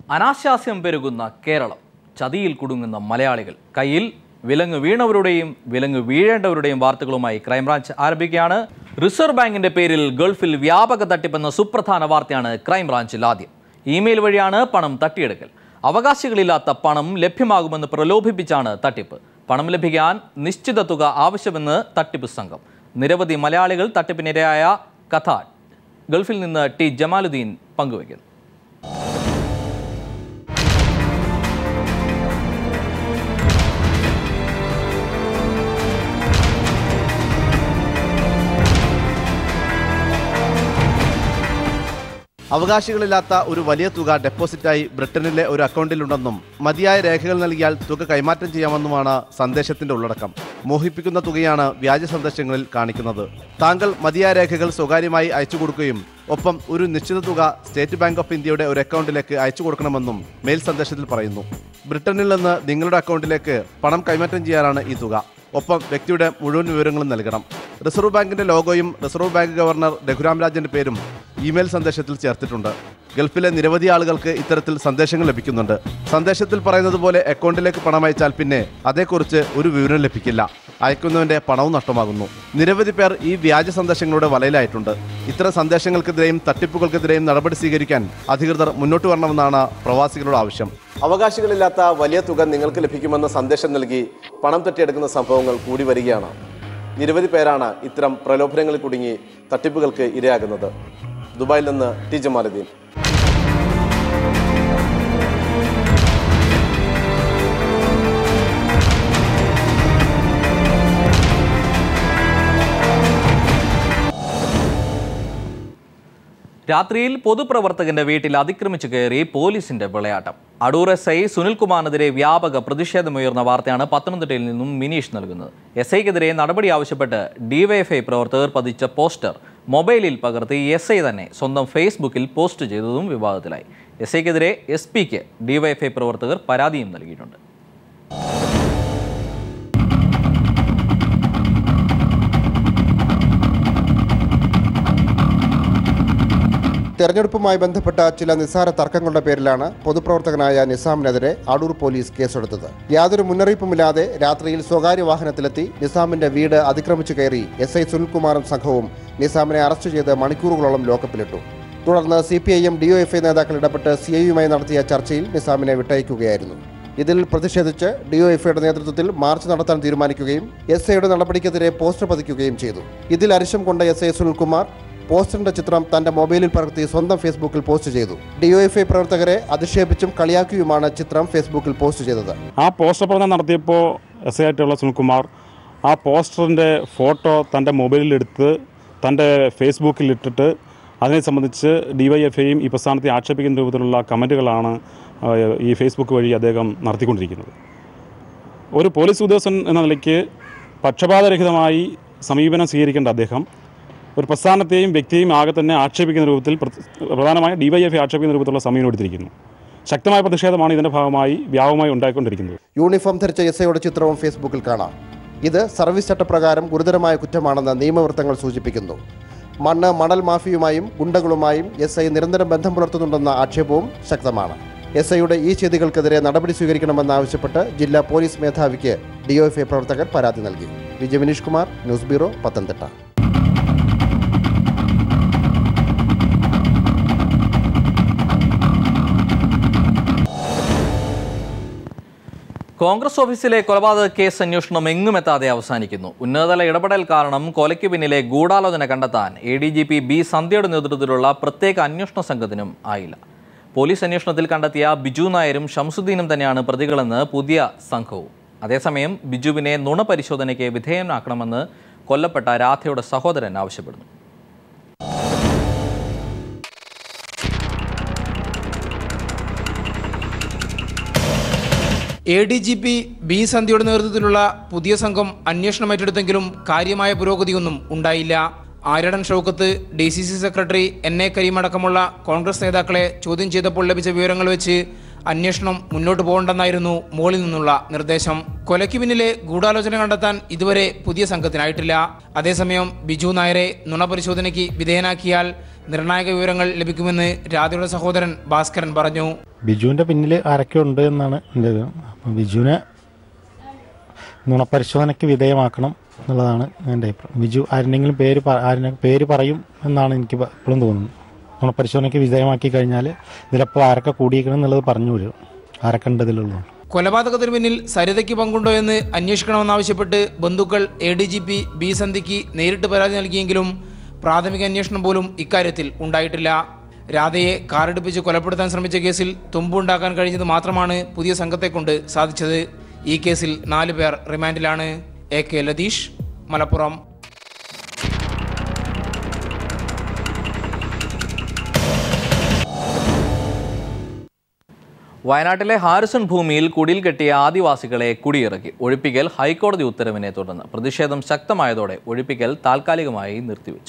അനാശാസ്യം പെരുകുന്ന കേരളം ചതിയിൽ കുടുങ്ങുന്ന മലയാളികൾ കയ്യിൽ വിലങ്ങ് വീണവരുടെയും വിലങ്ങ് വീഴേണ്ടവരുടെയും വാർത്തകളുമായി ക്രൈംബ്രാഞ്ച് ആരംഭിക്കുകയാണ് റിസർവ് ബാങ്കിന്റെ പേരിൽ ഗൾഫിൽ വ്യാപക തട്ടിപ്പെന്ന സുപ്രധാന വാർത്തയാണ് ക്രൈംബ്രാഞ്ചിൽ ആദ്യം ഇമെയിൽ വഴിയാണ് പണം തട്ടിയെടുക്കൽ അവകാശികളില്ലാത്ത പണം ലഭ്യമാകുമെന്ന് പ്രലോഭിപ്പിച്ചാണ് തട്ടിപ്പ് പണം ലഭിക്കാൻ നിശ്ചിത തുക ആവശ്യമെന്ന് തട്ടിപ്പ് സംഘം നിരവധി മലയാളികൾ തട്ടിപ്പിനിരയായ കഥ ഗൾഫിൽ നിന്ന് ടി ജമാലുദ്ദീൻ പങ്കുവയ്ക്കുന്നു അവകാശികളില്ലാത്ത ഒരു വലിയ തുക ഡെപ്പോസിറ്റായി ബ്രിട്ടനിലെ ഒരു അക്കൗണ്ടിലുണ്ടെന്നും മതിയായ രേഖകൾ നൽകിയാൽ തുക കൈമാറ്റം ചെയ്യാമെന്നുമാണ് സന്ദേശത്തിന്റെ ഉള്ളടക്കം മോഹിപ്പിക്കുന്ന തുകയാണ് വ്യാജ സന്ദേശങ്ങളിൽ കാണിക്കുന്നത് താങ്കൾ മതിയായ രേഖകൾ സ്വകാര്യമായി അയച്ചു കൊടുക്കുകയും ഒപ്പം ഒരു നിശ്ചിത തുക സ്റ്റേറ്റ് ബാങ്ക് ഓഫ് ഇന്ത്യയുടെ ഒരു അക്കൗണ്ടിലേക്ക് അയച്ചു കൊടുക്കണമെന്നും മെയിൽ സന്ദേശത്തിൽ പറയുന്നു ബ്രിട്ടനിൽ നിന്ന് നിങ്ങളുടെ അക്കൗണ്ടിലേക്ക് പണം കൈമാറ്റം ചെയ്യാനാണ് ഈ തുക ഒപ്പം വ്യക്തിയുടെ മുഴുവൻ വിവരങ്ങളും നൽകണം റിസർവ് ബാങ്കിന്റെ ലോഗോയും റിസർവ് ബാങ്ക് ഗവർണർ രഘുരാം രാജന്റെ പേരും ഇമെയിൽ സന്ദേശത്തിൽ ചേർത്തിട്ടുണ്ട് ഗൾഫിലെ നിരവധി ആളുകൾക്ക് ഇത്തരത്തിൽ സന്ദേശങ്ങൾ ലഭിക്കുന്നുണ്ട് സന്ദേശത്തിൽ പറയുന്നത് പോലെ അക്കൗണ്ടിലേക്ക് പണം അയച്ചാൽ പിന്നെ അതേക്കുറിച്ച് ഒരു വിവരം ലഭിക്കില്ല അയക്കുന്നവന്റെ പണവും നഷ്ടമാകുന്നു നിരവധി പേർ ഈ വ്യാജ സന്ദേശങ്ങളുടെ വലയിലായിട്ടുണ്ട് ഇത്തരം സന്ദേശങ്ങൾക്കെതിരെയും തട്ടിപ്പുകൾക്കെതിരെയും നടപടി സ്വീകരിക്കാൻ അധികൃതർ മുന്നോട്ട് വരണമെന്നാണ് പ്രവാസികളുടെ ആവശ്യം അവകാശികളില്ലാത്ത വലിയ തുക നിങ്ങൾക്ക് ലഭിക്കുമെന്ന സന്ദേശം നൽകി പണം തട്ടിയെടുക്കുന്ന സംഭവങ്ങൾ കൂടി വരികയാണ് നിരവധി പേരാണ് ഇത്തരം പ്രലോഭനങ്ങളിൽ കുടുങ്ങി തട്ടിപ്പുകൾക്ക് ഇരയാകുന്നത് ദുബായിൽ നിന്ന് ടി ജമാലുദ്ദീൻ രാത്രിയിൽ പൊതുപ്രവർത്തകന്റെ വീട്ടിൽ അതിക്രമിച്ചു കയറി പോലീസിന്റെ വിളയാട്ടം അടൂർ എസ് ഐ സുനിൽകുമാറിനെതിരെ വ്യാപക പ്രതിഷേധമുയർന്ന വാർത്തയാണ് പത്തനംതിട്ടയിൽ നിന്നും മിനീഷ് നൽകുന്നത് എസ് ഐക്കെതിരെ നടപടി ആവശ്യപ്പെട്ട് ഡിവൈഎഫ്ഐ പ്രവർത്തകർ പതിച്ച പോസ്റ്റർ മൊബൈലിൽ പകർത്തി എസ് ഐ തന്നെ സ്വന്തം ഫേസ്ബുക്കിൽ പോസ്റ്റ് ചെയ്തതും വിവാദത്തിലായി എസ് ഐക്കെതിരെ എസ് പിക്ക് ഡിവൈഎഫ്ഐ പ്രവർത്തകർ പരാതിയും നൽകിയിട്ടുണ്ട് തെരഞ്ഞെടുപ്പുമായി ബന്ധപ്പെട്ട ചില നിസ്സാര തർക്കങ്ങളുടെ പേരിലാണ് പൊതുപ്രവർത്തകനായ നിസാമിനെതിരെ അടൂർ പോലീസ് കേസെടുത്തത് യാതൊരു മുന്നറിയിപ്പുമില്ലാതെ രാത്രിയിൽ സ്വകാര്യ വാഹനത്തിലെത്തി നിസാമിന്റെ വീട് അതിക്രമിച്ചു കയറി എസ് ഐ സുനിൽകുമാറും സംഘവും നിസാമിനെ അറസ്റ്റ് ചെയ്ത് മണിക്കൂറുകളോളം ലോക്കപ്പിലിട്ടു തുടർന്ന് C P I M DYFI നേതാക്കൾ ഇടപെട്ട് സി ഐയുമായി നടത്തിയ ചർച്ചയിൽ നിസാമിനെ വിട്ടയക്കുകയായിരുന്നു ഇതിൽ പ്രതിഷേധിച്ച് ഡിഒഎഫ്ഐയുടെ നേതൃത്വത്തിൽ മാർച്ച് നടത്താൻ തീരുമാനിക്കുകയും എസ് ഐയുടെ നടപടിക്കെതിരെ പോസ്റ്റർ പതിക്കുകയും ചെയ്തു ഇതിൽ അരിശം കൊണ്ട എസ് ഐ സുനിൽകുമാർ പോസ്റ്ററിന്റെ ചിത്രം തന്റെ മൊബൈലിൽ പകർത്തി സ്വന്തം ഫേസ്ബുക്കിൽ പോസ്റ്റ് ചെയ്തു ഡിഒഎഫ്ഐ പ്രവർത്തകരെ അധിക്ഷേപിച്ചും കളിയാക്കിയുമാണ് ചിത്രം ഫേസ്ബുക്കിൽ പോസ്റ്റ് ചെയ്തത് ആ പോസ്റ്റർ പഠനം നടത്തിയപ്പോൾ എസ് ഐ ആയിട്ടുള്ള സുനിൽകുമാർ ആ പോസ്റ്ററിൻ്റെ ഫോട്ടോ തൻ്റെ മൊബൈലിലെടുത്ത് തൻ്റെ ഫേസ്ബുക്കിൽ ഇട്ടിട്ട് അതിനെ സംബന്ധിച്ച് ഡിവൈഎഫ്ഐയും ഈ പ്രസ്ഥാനത്തെ ആക്ഷേപിക്കുന്ന രൂപത്തിലുള്ള കമൻറ്റുകളാണ് ആ, ഈ ഫേസ്ബുക്ക് വഴി അദ്ദേഹം നടത്തിക്കൊണ്ടിരിക്കുന്നത് ഒരു പോലീസ് ഉദ്യോഗസ്ഥൻ എന്ന നിലയ്ക്ക് പക്ഷപാതരഹിതമായി സമീപനം സ്വീകരിക്കേണ്ട അദ്ദേഹം ഒരു പ്രസ്ഥാനത്തെയും വ്യക്തിയെയും ആകെ തന്നെ ആക്ഷേപിക്കുന്ന രൂപത്തിൽ പ്ര- പ്രധാനമായും ഡിവൈഎഫ്ഐ ആക്ഷേപിക്കുന്ന രൂപത്തിലുള്ള സമീപനം എടുത്തിരിക്കുന്നു ശക്തമായ പ്രതിഷേധമാണ് ഇതിൻ്റെ ഭാഗമായി വ്യാപകമായി ഉണ്ടായിക്കൊണ്ടിരിക്കുന്നത് യൂണിഫോം ധരിച്ച എസ് ഐയുടെ ചിത്രവും ഫേസ്ബുക്കിൽ കാണാം ഇത് സർവീസ് ചട്ടപ്രകാരം ഗുരുതരമായ കുറ്റമാണെന്ന് നിയമവൃത്തങ്ങൾ സൂചിപ്പിക്കുന്നു മണ്ണ് മണൽ മാഫിയുമായും ഗുണ്ടകളുമായും എസ് ഐ നിരന്തരം ബന്ധം പുലർത്തുന്നുണ്ടെന്ന ആക്ഷേപവും ശക്തമാണ് എസ് ഐയുടെ ഈ ചെയ്തികൾക്കെതിരെ നടപടി സ്വീകരിക്കണമെന്നാവശ്യപ്പെട്ട് ജില്ലാ പോലീസ് മേധാവിക്ക് ഡിഒഎഫ്ഐ പ്രവർത്തകർ പരാതി നൽകി വിജയ വിനീഷ് കുമാർ ന്യൂസ് ബ്യൂറോ പത്തനംതിട്ട കോൺഗ്രസ് ഓഫീസിലെ കൊലപാതക കേസ് അന്വേഷണം എങ്ങുമെത്താതെ അവസാനിക്കുന്നു ഉന്നതതല ഇടപെടൽ കാരണം കൊലയ്ക്ക് പിന്നിലെ ഗൂഢാലോചന കണ്ടെത്താൻ A D G P B സന്ധ്യയുടെ നേതൃത്വത്തിലുള്ള പ്രത്യേക അന്വേഷണ സംഘത്തിനും ആയില്ല പോലീസ് അന്വേഷണത്തിൽ കണ്ടെത്തിയ ബിജു നായരും ഷംസുദ്ദീനും തന്നെയാണ് പ്രതികളെന്ന് പുതിയ സംഘവും അതേസമയം ബിജുവിനെ നുണ പരിശോധനയ്ക്ക് വിധേയനാക്കണമെന്ന് കൊല്ലപ്പെട്ട രാധയുടെ സഹോദരൻ ആവശ്യപ്പെടുന്നു A D G P B സന്ധ്യയുടെ നേതൃത്വത്തിലുള്ള പുതിയ സംഘം അന്വേഷണം ഏറ്റെടുത്തെങ്കിലും കാര്യമായ പുരോഗതിയൊന്നും ഉണ്ടായില്ല Aryadan Shoukath D C C secretary N A Kareem അടക്കമുള്ള കോൺഗ്രസ് നേതാക്കളെ ചോദ്യം ചെയ്തപ്പോൾ ലഭിച്ച വിവരങ്ങൾ വെച്ച് അന്വേഷണം മുന്നോട്ട് പോകണ്ടെന്നായിരുന്നു മുകളിൽ നിന്നുള്ള നിർദ്ദേശം കൊലയ്ക്ക് പിന്നിലെ ഗൂഢാലോചന കണ്ടെത്താൻ ഇതുവരെ പുതിയ സംഘത്തിനായിട്ടില്ല അതേസമയം ബിജു നായരെ നുണപരിശോധനയ്ക്ക് വിധേയനാക്കിയാൽ നിർണായക വിവരങ്ങൾ ലഭിക്കുമെന്ന് രാധയുടെ സഹോദരൻ ഭാസ്കരൻ പറഞ്ഞു ബിജുവിൻ്റെ പിന്നിൽ ആരൊക്കെ ഉണ്ട് എന്നാണ് എൻ്റെ ഇത് അപ്പം ബിജുവിനെ നുണപരിശോധനയ്ക്ക് വിധേയമാക്കണം എന്നുള്ളതാണ് എൻ്റെ അഭിപ്രായം ബിജു ആരുടെങ്കിലും പേര് പ- ആരുടെ പേര് പറയും എന്നാണ് എനിക്ക് പ- ഇപ്പോഴും തോന്നുന്നത് നുണപരിശോധനയ്ക്ക് വിധേയമാക്കി കഴിഞ്ഞാൽ ഇതിലപ്പോൾ ആരൊക്കെ കൂടിയിരിക്കണം എന്നുള്ളത് പറഞ്ഞു വരും ആരൊക്കെ ഉണ്ട് ഇതിലുള്ളത് കൊലപാതകത്തിന് പിന്നിൽ സരിതയ്ക്ക് പങ്കുണ്ടോ എന്ന് അന്വേഷിക്കണമെന്നാവശ്യപ്പെട്ട് ബന്ധുക്കൾ A D G P B സന്ധിക്ക് നേരിട്ട് പരാതി നൽകിയെങ്കിലും പ്രാഥമിക അന്വേഷണം പോലും ഇക്കാര്യത്തിൽ ഉണ്ടായിട്ടില്ല രാധയെ കാറെടുപ്പിച്ച് കൊലപ്പെടുത്താൻ ശ്രമിച്ച കേസിൽ തുമ്പുണ്ടാക്കാൻ കഴിഞ്ഞത് മാത്രമാണ് പുതിയ സംഘത്തെ കൊണ്ട് സാധിച്ചത് ഈ കേസിൽ നാല് പേർ റിമാൻഡിലാണ് എ കെ ലതീഷ് മലപ്പുറം വയനാട്ടിലെ ഹാരിസൺ ഭൂമിയിൽ കുടിൽ കെട്ടിയ ആദിവാസികളെ കുടിയിറക്കി ഒഴിപ്പിക്കൽ ഹൈക്കോടതി ഉത്തരവിനെ തുടർന്ന് പ്രതിഷേധം ശക്തമായതോടെ ഒഴിപ്പിക്കൽ താൽക്കാലികമായി നിർത്തിവെച്ചു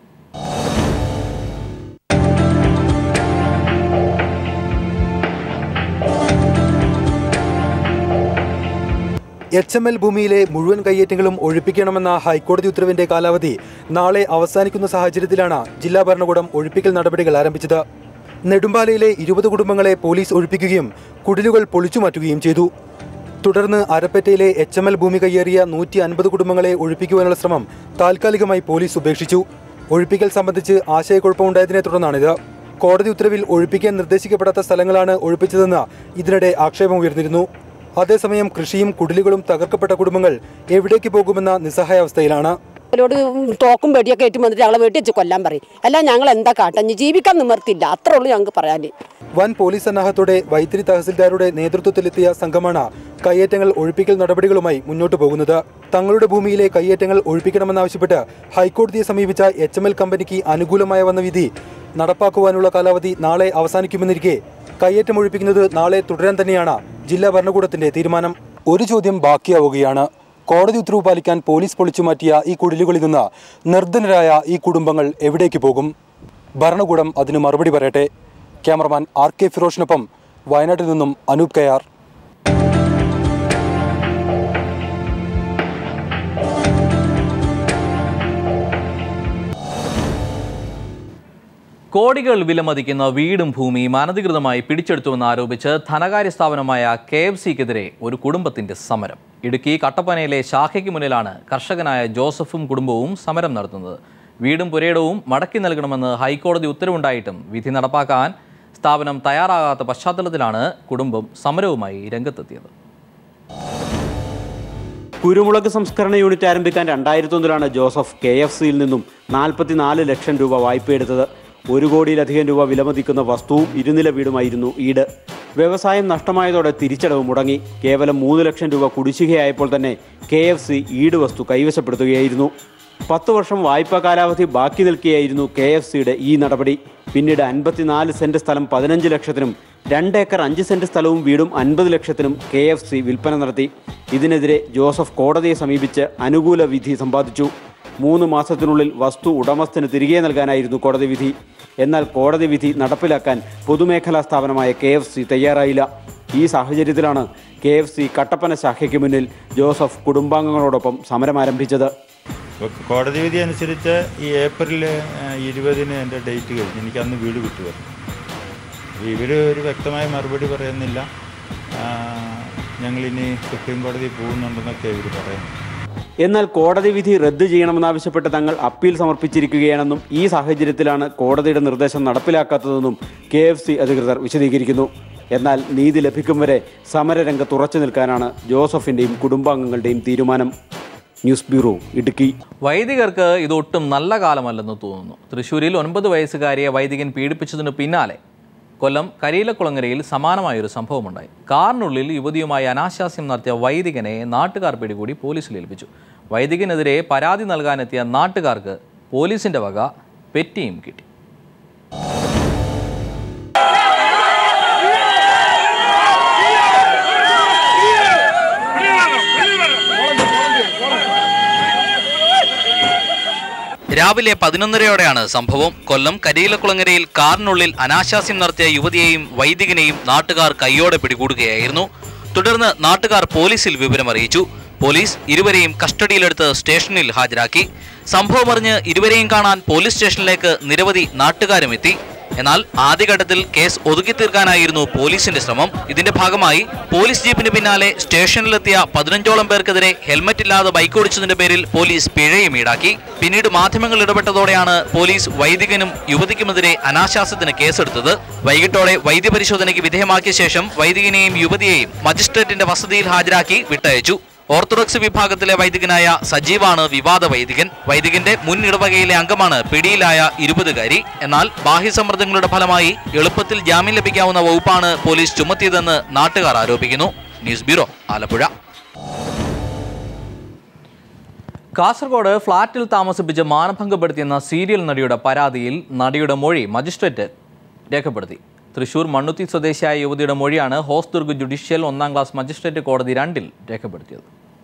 എച്ച് എം എൽ ഭൂമിയിലെ മുഴുവൻ കയ്യേറ്റങ്ങളും ഒഴിപ്പിക്കണമെന്ന ഹൈക്കോടതി ഉത്തരവിന്റെ കാലാവധി നാളെ അവസാനിക്കുന്ന സാഹചര്യത്തിലാണ് ജില്ലാ ഭരണകൂടം ഒഴിപ്പിക്കൽ നടപടികൾ ആരംഭിച്ചത് നെടുമ്പാലയിലെ ഇരുപത് കുടുംബങ്ങളെ പോലീസ് ഒഴിപ്പിക്കുകയും കുടിലുകൾ പൊളിച്ചുമാറ്റുകയും ചെയ്തു തുടർന്ന് അരപ്പറ്റയിലെ എച്ച് എം എൽ ഭൂമി കയ്യേറിയ നൂറ്റി അൻപത് കുടുംബങ്ങളെ ഒഴിപ്പിക്കുവാനുള്ള ശ്രമം താൽക്കാലികമായി പോലീസ് ഉപേക്ഷിച്ചു ഒഴിപ്പിക്കൽ സംബന്ധിച്ച് ആശയക്കുഴപ്പമുണ്ടായതിനെ തുടർന്നാണിത് കോടതി ഉത്തരവിൽ ഒഴിപ്പിക്കാൻ നിർദ്ദേശിക്കപ്പെടാത്ത സ്ഥലങ്ങളാണ് ഒഴിപ്പിച്ചതെന്ന് ഇതിനിടെ ആക്ഷേപം ഉയർന്നിരുന്നു അതേസമയം കൃഷിയും കുടിലുകളും തകർക്കപ്പെട്ട കുടുംബങ്ങൾ എവിടേക്ക് പോകുമെന്ന നിസ്സഹായാവസ്ഥയിലാണ് അവരോട് തോക്കും വെടിയൊക്കെ ഏറ്റും വന്നിട്ട് ഞങ്ങളെ വെട്ടി വെച്ച് കൊല്ലാൻ പറയും അല്ല ഞങ്ങൾ എന്താ കാട്ടാൻ ജീവിക്കാൻ നിവർത്തില്ല അത്രേ ഉള്ളൂ ഞങ്ങൾക്ക് പറയാൻ വൻ പോലീസ് സന്നാഹത്തോടെ വൈത്തിരി തഹസിൽദാരുടെ നേതൃത്വത്തിലെത്തിയ സംഘമാണ് കയ്യേറ്റങ്ങൾ ഒഴിപ്പിക്കൽ നടപടികളുമായി മുന്നോട്ടു പോകുന്നത് തങ്ങളുടെ ഭൂമിയിലെ കയ്യേറ്റങ്ങൾ ഒഴിപ്പിക്കണമെന്നാവശ്യപ്പെട്ട് ഹൈക്കോടതിയെ സമീപിച്ച എച്ച് എം എൽ കമ്പനിക്ക് അനുകൂലമായ വന്ന വിധി നടപ്പാക്കുവാനുള്ള കാലാവധി നാളെ അവസാനിക്കുമെന്നിരിക്കെ കയ്യേറ്റം ഒഴിപ്പിക്കുന്നത് നാളെ തുടരാൻ തന്നെയാണ് ജില്ലാ ഭരണകൂടത്തിന്റെ തീരുമാനം ഒരു ചോദ്യം ബാക്കിയാവുകയാണ് കോടതി ഉത്തരവ് പാലിക്കാൻ പോലീസ് പൊളിച്ചു മാറ്റിയ ഈ കുടിലുകളിൽ നിന്ന് നിർധനരായ ഈ കുടുംബങ്ങൾ എവിടേക്ക് പോകും ഭരണകൂടം അതിന് മറുപടി പറയട്ടെ ക്യാമറമാൻ ആർ കെ ഫിറോഷിനൊപ്പം വയനാട്ടിൽ നിന്നും അനൂപ് കയാർ കോടികൾ വിലമതിക്കുന്ന വീടും ഭൂമിയും അനധികൃതമായി പിടിച്ചെടുത്തുവെന്ന് ആരോപിച്ച് ധനകാര്യ സ്ഥാപനമായ കെ എഫ് സിക്കെതിരെ ഒരു കുടുംബത്തിന്റെ സമരം ഇടുക്കി കട്ടപ്പനയിലെ ശാഖയ്ക്ക് മുന്നിലാണ് കർഷകനായ ജോസഫും കുടുംബവും സമരം നടത്തുന്നത് വീടും പുരയിടവും മടക്കി നൽകണമെന്ന് ഹൈക്കോടതി ഉത്തരവുണ്ടായിട്ടും വിധി നടപ്പാക്കാൻ സ്ഥാപനം തയ്യാറാകാത്ത പശ്ചാത്തലത്തിലാണ് കുടുംബം സമരവുമായി രംഗത്തെത്തിയത് കുരുമുളക് സംസ്കരണ യൂണിറ്റ് ആരംഭിക്കാൻ രണ്ടായിരത്തി ഒന്നിലാണ് ജോസഫ് കെ എഫ് സിയിൽ നിന്നും നാൽപ്പത്തിനാല് ലക്ഷം രൂപ വായ്പയെടുത്തത് ഒരു കോടിയിലധികം രൂപ വിലമതിക്കുന്ന വസ്തുവും ഇരുനില വീടുമായിരുന്നു ഈട് വ്യവസായം നഷ്ടമായതോടെ തിരിച്ചടവ് മുടങ്ങി കേവലം മൂന്ന് ലക്ഷം രൂപ കുടിശ്ശികയായപ്പോൾ തന്നെ കെ എഫ് സി ഈട് വസ്തു കൈവശപ്പെടുത്തുകയായിരുന്നു പത്ത് വർഷം വായ്പാ കാലാവധി ബാക്കി നിൽക്കുകയായിരുന്നു കെ എഫ് സിയുടെ ഈ നടപടി പിന്നീട് അൻപത്തിനാല് സെന്റ് സ്ഥലം പതിനഞ്ച് ലക്ഷത്തിനും രണ്ട് ഏക്കർ അഞ്ച് സെന്റ് സ്ഥലവും വീടും അൻപത് ലക്ഷത്തിനും കെ എഫ് സി വിൽപ്പന നടത്തി ഇതിനെതിരെ ജോസഫ് കോടതിയെ സമീപിച്ച് അനുകൂല വിധി സമ്പാദിച്ചു മൂന്ന് മാസത്തിനുള്ളിൽ വസ്തു ഉടമസ്ഥന് തിരികെ നൽകാനായിരുന്നു കോടതി വിധി എന്നാൽ കോടതി വിധി നടപ്പിലാക്കാൻ പൊതുമേഖലാ സ്ഥാപനമായ കെ എഫ് സി തയ്യാറായില്ല ഈ സാഹചര്യത്തിലാണ് കെ എഫ് സി കട്ടപ്പന ശാഖയ്ക്ക് മുന്നിൽ ജോസഫ് കുടുംബാംഗങ്ങളോടൊപ്പം സമരം ആരംഭിച്ചത് ഇപ്പോൾ കോടതി വിധി അനുസരിച്ച് ഈ ഏപ്രിൽ ഇരുപതിന് എൻ്റെ ഡേറ്റ് കഴിഞ്ഞു എനിക്ക് അന്ന് വീട് വിട്ടുവരും ഇവർ ഒരു വ്യക്തമായ മറുപടി പറയുന്നില്ല ആ, ഞങ്ങളിനി സുപ്രീം കോടതി പോകുന്നുണ്ടെന്നൊക്കെ ഇവർ പറയുന്നു എന്നാൽ കോടതി വിധി റദ്ദ് ചെയ്യണമെന്നാവശ്യപ്പെട്ട് തങ്ങൾ അപ്പീൽ സമർപ്പിച്ചിരിക്കുകയാണെന്നും ഈ സാഹചര്യത്തിലാണ് കോടതിയുടെ നിർദ്ദേശം നടപ്പിലാക്കാത്തതെന്നും കെ എഫ് സി അധികൃതർ വിശദീകരിക്കുന്നു എന്നാൽ നീതി ലഭിക്കും വരെ സമരരംഗത്ത് ഉറച്ചു നിൽക്കാനാണ് ജോസഫിൻ്റെയും കുടുംബാംഗങ്ങളുടെയും തീരുമാനം ന്യൂസ് ബ്യൂറോ ഇടുക്കി വൈദികർക്ക് ഇതൊട്ടും നല്ല കാലമല്ലെന്ന് തോന്നുന്നു തൃശൂരിൽ ഒൻപത് വയസ്സുകാരിയെ വൈദികൻ പീഡിപ്പിച്ചതിനു പിന്നാലെ കൊല്ലം കരിയിലക്കുളങ്ങരയിൽ സമാനമായൊരു സംഭവമുണ്ടായി കാറിനുള്ളിൽ യുവതിയുമായി അനാശാസ്യം നടത്തിയ വൈദികനെ നാട്ടുകാർ പിടികൂടി പോലീസിൽ ഏൽപ്പിച്ചു വൈദികനെതിരെ പരാതി നൽകാനെത്തിയ നാട്ടുകാർക്ക് പോലീസിന്റെ വക പെറ്റിയും കിട്ടി രാവിലെ പതിനൊന്നരയോടെയാണ് സംഭവം കൊല്ലം കരിയിലക്കുളങ്ങരയിൽ കാറിനുള്ളിൽ അനാശാസ്യം നടത്തിയ യുവതിയെയും വൈദികനെയും നാട്ടുകാർ കൈയോടെ പിടികൂടുകയായിരുന്നു തുടർന്ന് നാട്ടുകാർ പോലീസിൽ വിവരമറിയിച്ചു പോലീസ് ഇരുവരെയും കസ്റ്റഡിയിലെടുത്ത് സ്റ്റേഷനിൽ ഹാജരാക്കി സംഭവമറിഞ്ഞ് ഇരുവരെയും കാണാൻ പോലീസ് സ്റ്റേഷനിലേക്ക് നിരവധി നാട്ടുകാരും എത്തി എന്നാൽ ആദ്യഘട്ടത്തിൽ കേസ് ഒതുക്കി തീർക്കാനായിരുന്നു പോലീസിന്റെ ശ്രമം ഇതിന്റെ ഭാഗമായി പോലീസ് ജീപ്പിന് പിന്നാലെ സ്റ്റേഷനിലെത്തിയ പതിനഞ്ചോളം പേർക്കെതിരെ ഹെൽമറ്റ് ഇല്ലാതെ ബൈക്ക് ഓടിച്ചതിന്റെ പേരിൽ പോലീസ് പിഴയും ഈടാക്കി പിന്നീട് മാധ്യമങ്ങൾ ഇടപെട്ടതോടെയാണ് പോലീസ് വൈദികനും യുവതിക്കുമെതിരെ അനാശാസ്യത്തിന് കേസെടുത്തത് വൈകിട്ടോടെ വൈദ്യപരിശോധനയ്ക്ക് വിധേയമാക്കിയ ശേഷം വൈദികനെയും യുവതിയെയും മജിസ്ട്രേറ്റിന്റെ വസതിയിൽ ഹാജരാക്കി വിട്ടയച്ചു ഓർത്തഡോക്സ് വിഭാഗത്തിലെ വൈദികനായ സജീവാണ് വിവാദ വൈദികൻ വൈദികന്റെ മുൻ ഇടവകയിലെ അംഗമാണ് പിടിയിലായ ഇരുപതുകാരി എന്നാൽ ബാഹ്യസമ്മർദ്ദങ്ങളുടെ ഫലമായി എളുപ്പത്തിൽ ജാമ്യം ലഭിക്കാവുന്ന വകുപ്പാണ് പോലീസ് ചുമത്തിയതെന്ന് നാട്ടുകാർ ആരോപിക്കുന്നു ന്യൂസ് ബ്യൂറോ ആലപ്പുഴ കാസർഗോഡ് ഫ്ളാറ്റിൽ താമസിപ്പിച്ച് മാനഭംഗപ്പെടുത്തിയെന്ന സീരിയൽ നടിയുടെ പരാതിയിൽ നടിയുടെ മൊഴി മജിസ്ട്രേറ്റ് രേഖപ്പെടുത്തി തൃശൂർ മണ്ണുത്തി സ്വദേശിയായ യുവതിയുടെ മൊഴിയാണ് ഹോസ്ദുർഗ് ജുഡീഷ്യൽ ഒന്നാം ക്ലാസ് മജിസ്ട്രേറ്റ് കോടതി രണ്ടിൽ രേഖപ്പെടുത്തിയത്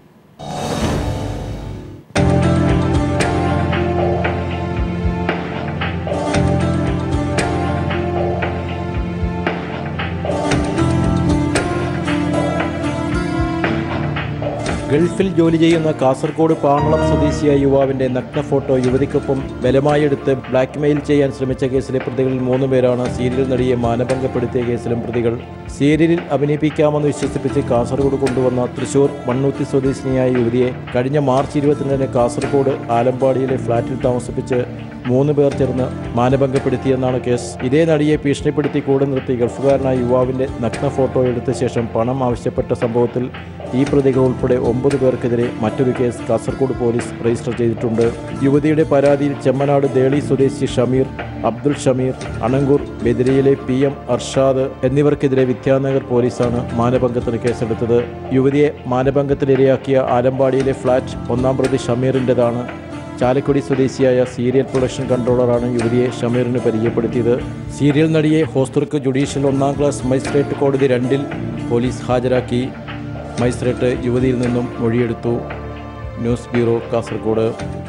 ഗൾഫിൽ ജോലി ചെയ്യുന്ന കാസർഗോഡ് പാങ്ങളം സ്വദേശിയായ യുവാവിന്റെ നഗ്ന ഫോട്ടോ യുവതിക്കൊപ്പം ബലമായെടുത്ത് ബ്ലാക്ക്മെയിൽ ചെയ്യാൻ ശ്രമിച്ച കേസിലെ പ്രതികളിൽ മൂന്ന് പേരാണ് സീരിയൽ നടിയെ മാനഭംഗപ്പെടുത്തിയ കേസിലും പ്രതികൾ സീരിയലിൽ അഭിനയിപ്പിക്കാമെന്ന് വിശ്വസിപ്പിച്ച് കാസർഗോഡ് കൊണ്ടുവന്ന തൃശൂർ മണ്ണൂത്തി സ്വദേശിനിയായ യുവതിയെ കഴിഞ്ഞ മാർച്ച് ഇരുപത്തിരണ്ടിന് കാസർഗോഡ് ആലമ്പാടിയിലെ ഫ്ളാറ്റിൽ താമസിപ്പിച്ച് മൂന്ന് പേർ ചേർന്ന് മാനഭംഗപ്പെടുത്തിയെന്നാണ് കേസ് ഇതേ നടിയെ ഭീഷണിപ്പെടുത്തി കൂടെ നിർത്തി ഗൾഫുകാരനായ യുവാവിന്റെ നഗ്ന ഫോട്ടോ എടുത്ത ശേഷം പണം ആവശ്യപ്പെട്ട സംഭവത്തിൽ ഈ പ്രതികൾ ഉൾപ്പെടെ ഒമ്പത് പേർക്കെതിരെ മറ്റൊരു കേസ് കാസർഗോഡ് പോലീസ് രജിസ്റ്റർ ചെയ്തിട്ടുണ്ട് യുവതിയുടെ പരാതിയിൽ ചെമ്മനാട് ദേളി സ്വദേശി ഷമീർ അബ്ദുൾ ഷമീർ അണങ്കൂർ ബെദിരയിലെ പി എം അർഷാദ് എന്നിവർക്കെതിരെ വിദ്യാനഗർ പോലീസാണ് മാനഭംഗത്തിന് കേസെടുത്തത് യുവതിയെ മാനഭംഗത്തിനിരയാക്കിയ ആലമ്പാടിയിലെ ഫ്ളാറ്റ് ഒന്നാം പ്രതി ഷമീറിൻ്റെതാണ് ചാലക്കുടി സ്വദേശിയായ സീരിയൽ പ്രൊഡക്ഷൻ കൺട്രോളറാണ് യുവതിയെ ഷമീറിന് പരിചയപ്പെടുത്തിയത് സീരിയൽ നടിയെ ഹോസ്തുർക്ക് ജുഡീഷ്യൽ ഒന്നാം ക്ലാസ് മജിസ്ട്രേറ്റ് കോടതി രണ്ടിൽ പോലീസ് ഹാജരാക്കി മജിസ്ട്രേറ്റ് യുവതിയിൽ നിന്നും മൊഴിയെടുത്തു ന്യൂസ് ബ്യൂറോ കാസർഗോഡ്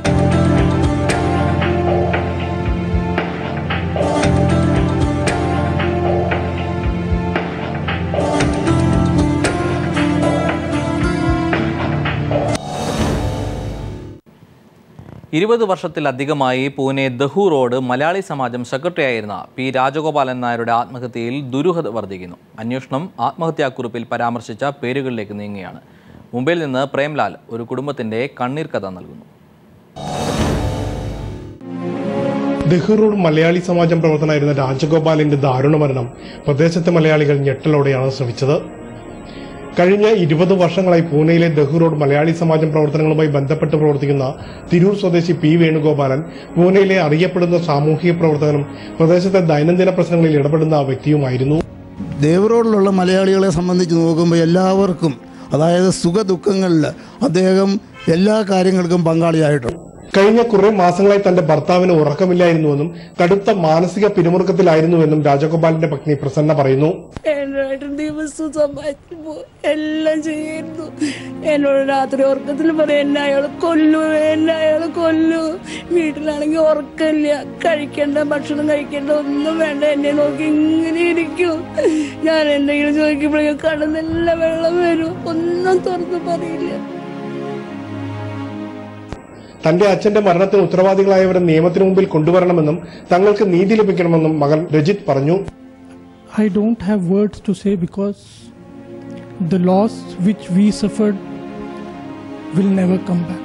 ഇരുപത് വർഷത്തിലധികമായി പൂനെ ദഹു റോഡ് മലയാളി സമാജം സെക്രട്ടറിയായിരുന്ന പി രാജഗോപാലൻ നായരുടെ ആത്മഹത്യയിൽ ദുരൂഹത വർദ്ധിക്കുന്നു അന്വേഷണം ആത്മഹത്യാക്കുറിപ്പിൽ പരാമർശിച്ച പേരുകളിലേക്ക് നീങ്ങുകയാണ് മുംബൈയിൽ നിന്ന് പ്രേംലാൽ ഒരു കുടുംബത്തിന്റെ കണ്ണീർ കഥ നൽകുന്നു ദഹ്റൂഡ് മലയാളി സമാജം പ്രവർത്തനായിരുന്ന രാജഗോപാലിന്റെ ദാരുണ മരണം പ്രദേശത്തെ മലയാളികൾ ഞെട്ടലോടെയാണ് ശ്രമിച്ചത് കഴിഞ്ഞ ഇരുപത് വർഷങ്ങളായി പൂനെയിലെ ദഹു റോഡ് മലയാളി സമാജം പ്രവർത്തനങ്ങളുമായി ബന്ധപ്പെട്ട് പ്രവർത്തിക്കുന്ന തിരൂർ സ്വദേശി പി വേണുഗോപാലൻ പൂനെയിലെ അറിയപ്പെടുന്ന സാമൂഹിക പ്രവർത്തകനും പ്രദേശത്തെ ദൈനംദിന പ്രശ്നങ്ങളിൽ ഇടപെടുന്ന വ്യക്തിയുമായിരുന്നു ദേവറോഡിലുള്ള മലയാളികളെ സംബന്ധിച്ച് നോക്കുമ്പോൾ എല്ലാവർക്കും അതായത് സുഖദുഃഖങ്ങളിൽ അദ്ദേഹം എല്ലാ കാര്യങ്ങൾക്കും പങ്കാളിയായിട്ടുണ്ട് കഴിഞ്ഞ കുറെ മാസങ്ങളായി തന്റെ ഭർത്താവിന് ഉറക്കമില്ലായിരുന്നുവെന്നും കടുത്ത മാനസിക പിരിമുറുക്കത്തിലായിരുന്നുവെന്നും രാജഗോപാലിന്റെ പത്നി പ്രസന്ന പറയുന്നു എന്നോട് ദിവസവും സമ്പാദിക്കുമ്പോ എല്ലാം ചെയ്യായിരുന്നു എന്നോട് രാത്രി ഉറക്കത്തിൽ പറയും എന്നെ അയാൾ കൊല്ലു എന്നെ അയാൾ കൊല്ലു വീട്ടിലാണെങ്കിൽ ഉറക്കമില്ല കഴിക്കേണ്ട ഭക്ഷണം കഴിക്കേണ്ട ഒന്നും വേണ്ട എന്നെ നോക്കി ഇങ്ങനെ ഇരിക്കും ഞാൻ എന്തെങ്കിലും ചോദിക്കുമ്പോഴേക്കും കടന്നെല്ല വെള്ളം വരും ഒന്നും തുറന്ന് പറയില്ല തന്റെ അച്ഛന്റെ മരണത്തിന് ഉത്തരവാദികളായവരെ നിയമത്തിന് മുമ്പിൽ കൊണ്ടുവരണമെന്നും തങ്ങൾക്ക് നീതി ലഭിക്കണമെന്നും മകൻ രജിത് പറഞ്ഞു I don't have words to say because the loss which we suffered will never come back.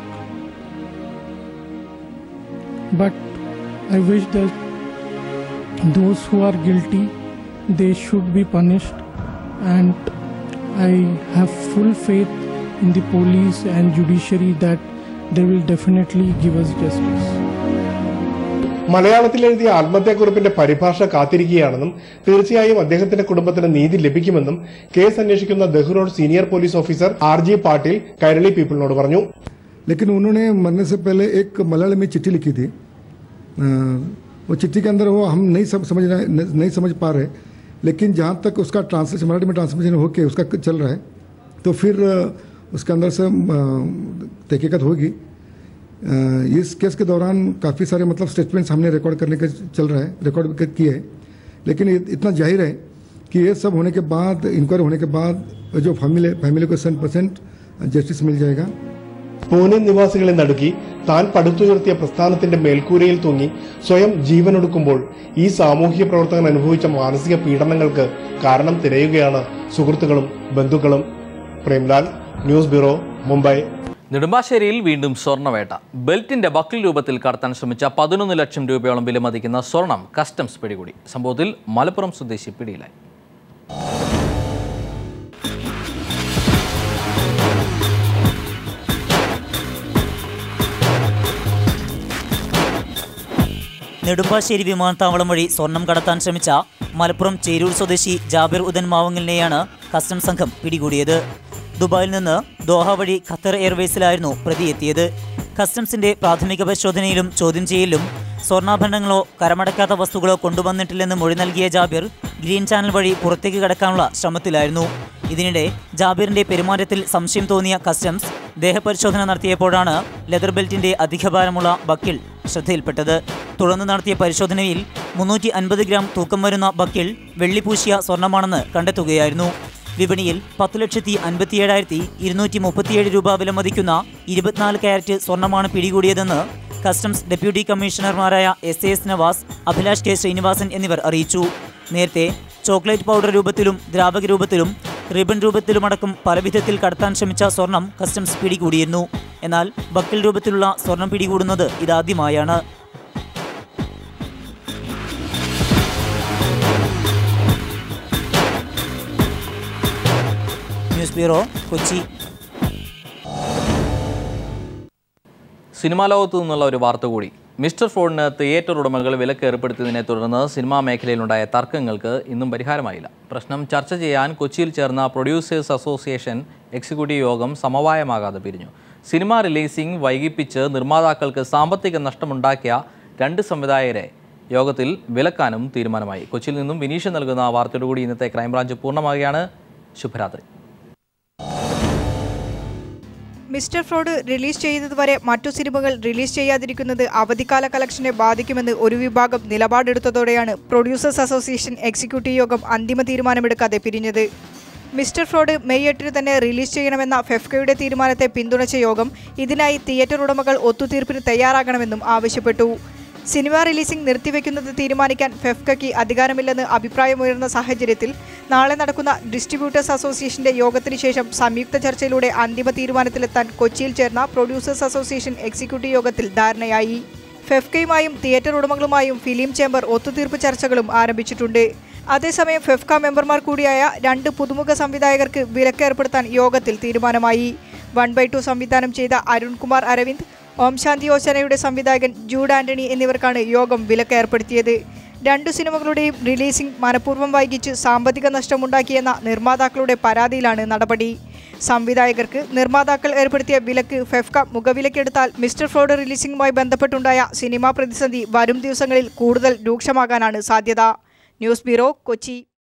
But I wish that those who are guilty they should be punished and I have full faith in the police and judiciary that they will definitely give us justice. മലയാളത്തിൽ എഴുതിയ ആത്മഹത്യാക്കുറിപ്പിന്റെ പരിഭാഷ കാത്തിരിക്കുകയാണെന്നും തീർച്ചയായും അദ്ദേഹത്തിന്റെ കുടുംബത്തിന് നീതി ലഭിക്കുമെന്നും case അന്വേഷിക്കുന്ന Dehu road senior police officer R G Patil Kairali പീപ്പിളിനോട് പറഞ്ഞു लेकिन उन्होंने मरने से पहले एक मलयालम में चिट्ठी लिखी थी अ, वो चिट्ठी के अंदर वो हम नहीं सब समझ रहे नहीं समझ पा रहे लेकिन जहाँ तक उसका ट्रांसलेशन मराठी में ट्रांसलेशन होके उसका चल रहा है तो फिर अ, उसके अंदर से अ, तहकीकत होगी अ, इस केस के दौरान काफ़ी सारे मतलब स्टेटमेंट्स हमने रिकॉर्ड करने के चल रहा है रिकॉर्ड कर- किए हैं लेकिन ये इतना जाहिर है कि ये सब होने के बाद इंक्वायरी होने के बाद जो फैमिली फैमिली को सेंट परसेंट जस्टिस मिल जाएगा പൂനെ നിവാസികളെ നടുക്കി താൻ പടുത്തുയർത്തിയ പ്രസ്ഥാനത്തിന്റെ മേൽക്കൂരയിൽ തൂങ്ങി സ്വയം ജീവനൊടുക്കുമ്പോൾ ഈ സാമൂഹ്യ പ്രവർത്തകൻ അനുഭവിച്ച മാനസിക പീഡനങ്ങൾക്ക് കാരണം തിരയുകയാണ് സുഹൃത്തുക്കളും ബന്ധുക്കളും പ്രേംലാൽ ന്യൂസ് ബ്യൂറോ മുംബൈ നെടുമ്പാശ്ശേരിയിൽ വീണ്ടും സ്വർണ്ണവേട്ട ബെൽറ്റിന്റെ ബക്കിൽ രൂപത്തിൽ കടത്താൻ ശ്രമിച്ച പതിനൊന്ന് ലക്ഷം രൂപയോളം വിലമതിക്കുന്ന സ്വർണം കസ്റ്റംസ് പിടികൂടി സംഭവത്തിൽ മലപ്പുറം സ്വദേശി പിടിയിലായി നെടുമ്പാശ്ശേരി വിമാനത്താവളം വഴി സ്വർണം കടത്താൻ ശ്രമിച്ച മലപ്പുറം ചേരൂർ സ്വദേശി ജാബിർ ഉദൻ മാവങ്ങലിനെയാണ് കസ്റ്റംസ് സംഘം പിടികൂടിയത് ദുബായിൽ നിന്ന് ദോഹ വഴി ഖത്തർ എയർവേസിലായിരുന്നു പ്രതി എത്തിയത് കസ്റ്റംസിന്റെ പ്രാഥമിക പരിശോധനയിലും ചോദ്യം ചെയ്യലിലും സ്വർണ്ണാഭരണങ്ങളോ കരമടക്കാത്ത വസ്തുക്കളോ കൊണ്ടുവന്നിട്ടില്ലെന്ന് മൊഴി നൽകിയ ജാബിർ ഗ്രീൻ ചാനൽ വഴി പുറത്തേക്ക് കടക്കാനുള്ള ശ്രമത്തിലായിരുന്നു ഇതിനിടെ ജാബിറിന്റെ പെരുമാറ്റത്തിൽ സംശയം തോന്നിയ കസ്റ്റംസ് ദേഹപരിശോധന നടത്തിയപ്പോഴാണ് ലെതർ ബെൽറ്റിന്റെ അധികഭാരമുള്ള ബക്കിൾ ശ്രദ്ധയിൽപ്പെട്ടത് തുടർന്ന് നടത്തിയ പരിശോധനയിൽ മുന്നൂറ്റി അൻപത് ഗ്രാം തൂക്കം വരുന്ന ബക്കിൾ വെള്ളിപൂശിയ സ്വർണമാണെന്ന് കണ്ടെത്തുകയായിരുന്നു വിപണിയിൽ പത്ത് ലക്ഷത്തി അൻപത്തിയേഴായിരത്തി ഇരുന്നൂറ്റി മുപ്പത്തിയേഴ് രൂപ വിലമതിക്കുന്ന ഇരുപത്തിനാല് ക്യാരറ്റ് സ്വർണമാണ് പിടികൂടിയതെന്ന് കസ്റ്റംസ് ഡെപ്യൂട്ടി കമ്മീഷണർമാരായ S S Navas Abhilash K Srinivasan എന്നിവർ അറിയിച്ചു നേരത്തെ ചോക്ലേറ്റ് പൗഡർ രൂപത്തിലും ദ്രാവക രൂപത്തിലും റിബൺ രൂപത്തിലുമടക്കം പലവിധത്തിൽ കടത്താൻ ശ്രമിച്ച സ്വർണം കസ്റ്റംസ് പിടികൂടിയിരുന്നു എന്നാൽ ബക്കിൾ രൂപത്തിലുള്ള സ്വർണം പിടികൂടുന്നത് ഇതാദ്യമായാണ് ന്യൂസ് ബ്യൂറോ കൊച്ചി സിനിമാ ലോകത്തു നിന്നുള്ള ഒരു വാർത്ത കൂടി മിസ്റ്റർ ഫോണിന് തിയേറ്റർ ഉടമകൾ വിലക്ക് ഏർപ്പെടുത്തിയതിനെ തുടർന്ന് സിനിമാ മേഖലയിലുണ്ടായ തർക്കങ്ങൾക്ക് ഇന്നും പരിഹാരമായില്ല പ്രശ്നം ചർച്ച ചെയ്യാൻ കൊച്ചിയിൽ ചേർന്ന പ്രൊഡ്യൂസേഴ്സ് അസോസിയേഷൻ എക്സിക്യൂട്ടീവ് യോഗം സമവായമാകാതെ പിരിഞ്ഞു സിനിമ റിലീസിംഗ് വൈകിപ്പിച്ച് നിർമ്മാതാക്കൾക്ക് സാമ്പത്തിക നഷ്ടമുണ്ടാക്കിയ രണ്ട് സംവിധായകരെ യോഗത്തിൽ വിലക്കാനും തീരുമാനമായി കൊച്ചിയിൽ നിന്നും വിനീഷ് നൽകുന്ന വാർത്തയോടുകൂടി ഇന്നത്തെ ക്രൈംബ്രാഞ്ച് പൂർണ്ണമാകുകയാണ് ശുഭരാത്രി മിസ്റ്റർ ഫ്രോഡ് റിലീസ് ചെയ്യുന്നതുവരെ മറ്റു സിനിമകൾ റിലീസ് ചെയ്യാതിരിക്കുന്നത് അവധിക്കാല കളക്ഷനെ ബാധിക്കുമെന്ന് ഒരു വിഭാഗം നിലപാടെടുത്തതോടെയാണ് പ്രൊഡ്യൂസേഴ്സ് അസോസിയേഷൻ എക്സിക്യൂട്ടീവ് യോഗം അന്തിമ തീരുമാനമെടുക്കാതെ പിരിഞ്ഞത് മിസ്റ്റർ ഫ്രോഡ് മെയ് എട്ടിന് തന്നെ റിലീസ് ചെയ്യണമെന്ന ഫെഫ്കയുടെ തീരുമാനത്തെ പിന്തുണച്ച യോഗം ഇതിനായി തിയേറ്റർ ഉടമകൾ ഒത്തുതീർപ്പിന് തയ്യാറാകണമെന്നും ആവശ്യപ്പെട്ടു സിനിമ റിലീസിംഗ് നിർത്തിവെക്കുന്നത് തീരുമാനിക്കാൻ ഫെഫ്കയ്ക്ക് അധികാരമില്ലെന്ന് അഭിപ്രായമുയർന്ന സാഹചര്യത്തിൽ നാളെ നടക്കുന്ന ഡിസ്ട്രിബ്യൂട്ടേഴ്സ് അസോസിയേഷന്റെ യോഗത്തിന് ശേഷം സംയുക്ത ചർച്ചയിലൂടെ അന്തിമ തീരുമാനത്തിലെത്താൻ കൊച്ചിയിൽ ചേർന്ന പ്രൊഡ്യൂസേഴ്സ് അസോസിയേഷൻ എക്സിക്യൂട്ടീവ് യോഗത്തിൽ ധാരണയായി ഫെഫ്കയുമായും തിയേറ്റർ ഉടമകളുമായും ഫിലിം ചേംബർ ഒത്തുതീർപ്പ് ചർച്ചകളും ആരംഭിച്ചിട്ടുണ്ട് അതേസമയം ഫെഫ്ക മെമ്പർമാർ കൂടിയായ രണ്ട് പുതുമുഖ സംവിധായകർക്ക് വിലക്ക് ഏർപ്പെടുത്താൻ യോഗത്തിൽ തീരുമാനമായി വൺ ബൈ ടു സംവിധാനം ചെയ്ത അരുൺകുമാർ അരവിന്ദ് ഓം ശാന്തി യോജനയുടെ സംവിധായകൻ ജൂഡ് ആന്റണി എന്നിവർക്കാണ് യോഗം വിലക്ക് ഏർപ്പെടുത്തിയത് രണ്ടു സിനിമകളുടെയും റിലീസിംഗ് മനഃപൂർവ്വം വൈകിച്ച് സാമ്പത്തിക നഷ്ടമുണ്ടാക്കിയെന്ന നിർമ്മാതാക്കളുടെ പരാതിയിലാണ് നടപടി സംവിധായകർക്ക് നിർമ്മാതാക്കൾ ഏർപ്പെടുത്തിയ വിലക്ക് ഫെഫ്ക മുഖവിലക്കെടുത്താൽ മിസ്റ്റർ ഫ്രോഡ് റിലീസിംഗുമായി ബന്ധപ്പെട്ടുണ്ടായ സിനിമാ പ്രതിസന്ധി വരും ദിവസങ്ങളിൽ കൂടുതൽ രൂക്ഷമാകാനാണ് സാധ്യത ന്യൂസ് ബ്യൂറോ കൊച്ചി